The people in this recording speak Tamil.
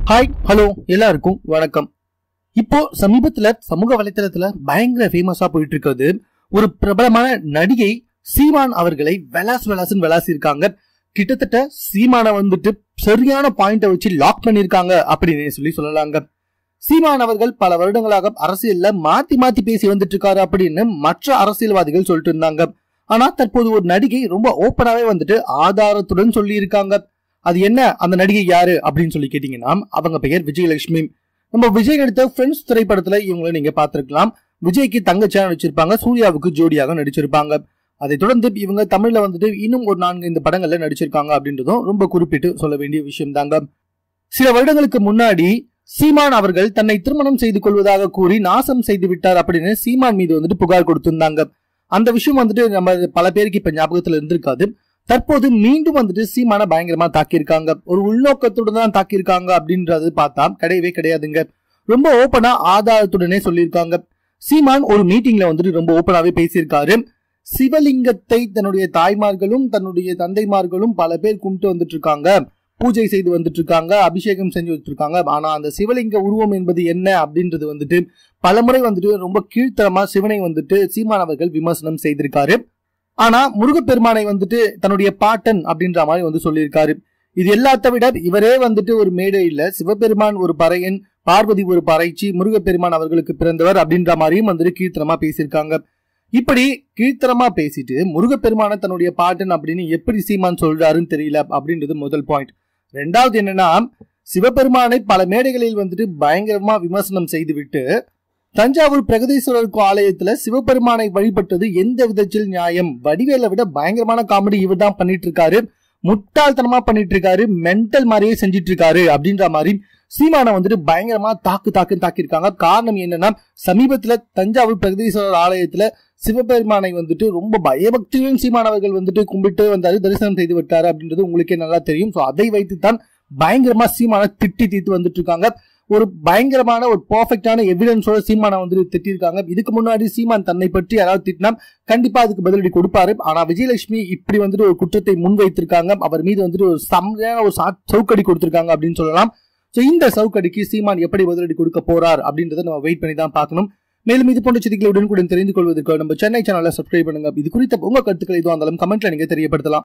ஹாய் ஹலோ எல்லாருக்கும் வணக்கம் இப்போ சமீபத்துல சமூக வலைத்தளத்துல பயங்கர ஃபேமஸா போயிட்டு இருக்கிறது ஒரு பிரபலமான நடிகை சீமான் அவர்களை வெலாஸ் வெலாஸ்னு வெலாசி இருக்காங்க கிட்டத்தட்ட சீமானை வந்துட்டு சரியான பாயிண்ட வச்சு லாக் பண்ணிருக்காங்க அப்படின்னு சொல்லி சொல்லலாங்க சீமான் அவர்கள் பல வருடங்களாக அரசியல்ல மாத்தி மாத்தி பேசி வந்துட்டு இருக்காரு அப்படின்னு மற்ற அரசியல்வாதிகள் சொல்லிட்டு இருந்தாங்க ஆனா தற்போது ஒரு நடிகை ரொம்ப ஓப்பனாவே வந்துட்டு ஆதாரத்துடன் சொல்லி இருக்காங்க அது என்ன அந்த நடிகை யாரு அப்படின்னு சொல்லி கேட்டீங்கன்னா அவங்க பெயர் விஜயலட்சுமி நம்ம விஜய் நடித்த ஃப்ரெண்ட்ஸ் திரைப்படத்துல இவங்களை நீங்க பார்த்திருக்கலாம் விஜய்க்கு தங்கச்சியா நடிச்சிருப்பாங்க சூர்யாவுக்கு ஜோடியாக நடிச்சிருப்பாங்க அதை தொடர்ந்து இவங்க தமிழ்ல வந்துட்டு இன்னும் ஒரு நான்கு இந்த படங்கள்ல நடிச்சிருக்காங்க அப்படின்றதும் ரொம்ப குறிப்பிட்டு சொல்ல வேண்டிய விஷயம் தாங்க சில வருடங்களுக்கு முன்னாடி சீமான் அவர்கள் தன்னை திருமணம் செய்து கொள்வதாக கூறி நாசம் செய்து விட்டார் அப்படின்னு சீமான் மீது வந்துட்டு புகார் கொடுத்திருந்தாங்க அந்த விஷயம் வந்துட்டு நம்ம பல பேருக்கு இப்ப ஞாபகத்துல இருந்திருக்காது தற்போது மீண்டும் வந்துட்டு சீமான பயங்கரமா தாக்கியிருக்காங்க ஒரு உள்நோக்கத்துடன் தான் தாக்கியிருக்காங்க அப்படின்றது பார்த்தா கிடையவே கிடையாதுங்க ரொம்ப ஓப்பனா ஆதாரத்துடனே சொல்லியிருக்காங்க சீமான் ஒரு மீட்டிங்ல வந்துட்டு ரொம்ப ஓப்பனாவே பேசியிருக்காரு சிவலிங்கத்தை தன்னுடைய தாய்மார்களும் தன்னுடைய தந்தைமார்களும் பல பேர் கும்பிட்டு வந்துட்டு இருக்காங்க பூஜை செய்து வந்துட்டு இருக்காங்க அபிஷேகம் செஞ்சு வந்துட்டு இருக்காங்க ஆனா அந்த சிவலிங்க உருவம் என்பது என்ன அப்படின்றது வந்துட்டு பலமுறை வந்துட்டு ரொம்ப கீழ்த்தரமா சிவனை வந்துட்டு சீமான் அவர்கள் விமர்சனம் செய்திருக்காரு ஆனா முருகப்பெருமானை வந்துட்டு தன்னுடைய பாட்டன் அப்படின்ற மாதிரி வந்து சொல்லியிருக்காரு இது எல்லாத்த விட இவரே வந்துட்டு ஒரு மேடையில சிவபெருமான் ஒரு பறையன் பார்வதி ஒரு பறைச்சி முருகப்பெருமான் அவர்களுக்கு பிறந்தவர் அப்படின்ற மாதிரியும் வந்துட்டு கீர்த்தனமா பேசியிருக்காங்க இப்படி கீர்த்தனமா பேசிட்டு முருகப்பெருமான தன்னுடைய பாட்டன் அப்படின்னு எப்படி சீமான் சொல்றாருன்னு தெரியல அப்படின்றது முதல் பாயிண்ட் ரெண்டாவது என்னன்னா சிவபெருமானை பல மேடைகளில் வந்துட்டு பயங்கரமா விமர்சனம் செய்துவிட்டு தஞ்சாவூர் பிரகதீஸ்வரர் ஆலயத்துல சிவபெருமானை வழிபட்டது எந்த விதத்தில் நியாயம் வடிவேலை விட பயங்கரமான காமெடி இவர் தான் பண்ணிட்டு இருக்காரு முட்டாள்தனமா பண்ணிட்டு இருக்காரு மென்டல் மாதிரியே செஞ்சிட்டு இருக்காரு அப்படின்ற மாதிரி சீமானை வந்துட்டு பயங்கரமா தாக்கு தாக்கு தாக்கியிருக்காங்க காரணம் என்னன்னா சமீபத்துல தஞ்சாவூர் பிரகதீஸ்வரர் ஆலயத்துல சிவபெருமானை வந்துட்டு ரொம்ப பயபக்தியுடன் சீமானவர்கள் வந்துட்டு கும்பிட்டு வந்தாரு தரிசனம் செய்து விட்டாரு அப்படின்றது உங்களுக்கே நல்லா தெரியும் ஸோ அதை வைத்து தான் பயங்கரமா சீமான திட்டி தீர்த்து வந்துட்டு இருக்காங்க ஒரு பயங்கரமான ஒரு பர்ஃபெக்டான எவிடன்ஸோட சீமானை வந்துட்டு திட்டிருக்காங்க இதுக்கு முன்னாடி சீமான் தன்னை பற்றி யாராவது திட்டினா கண்டிப்பா அதுக்கு பதிலடி கொடுப்பாரு ஆனா விஜயலட்சுமி இப்படி வந்துட்டு ஒரு குற்றத்தை முன்வைத்திருக்காங்க அவர் மீது வந்துட்டு ஒரு செம்மையான ஒரு சா- சவுக்கடி கொடுத்திருக்காங்க அப்படின்னு சொல்லலாம் ஸோ இந்த சவுக்கடிக்கு சீமான் எப்படி பதிலடி கொடுக்க போறார் அப்படின்றத நம்ம வெயிட் பண்ணி தான் பார்க்கணும் மேலும் இது போன்ற செய்திகளை உடனுக்குடன் தெரிந்து கொள்வதற்கு நம்ம சென்னை சேனலை சப்ஸ்கிரைப் பண்ணுங்க இது குறித்த உங்க கருத்துக்களை எதுவும் இருந்தாலும் கமெண்ட்ல நீங்க தெரியப்படுத்தலாம்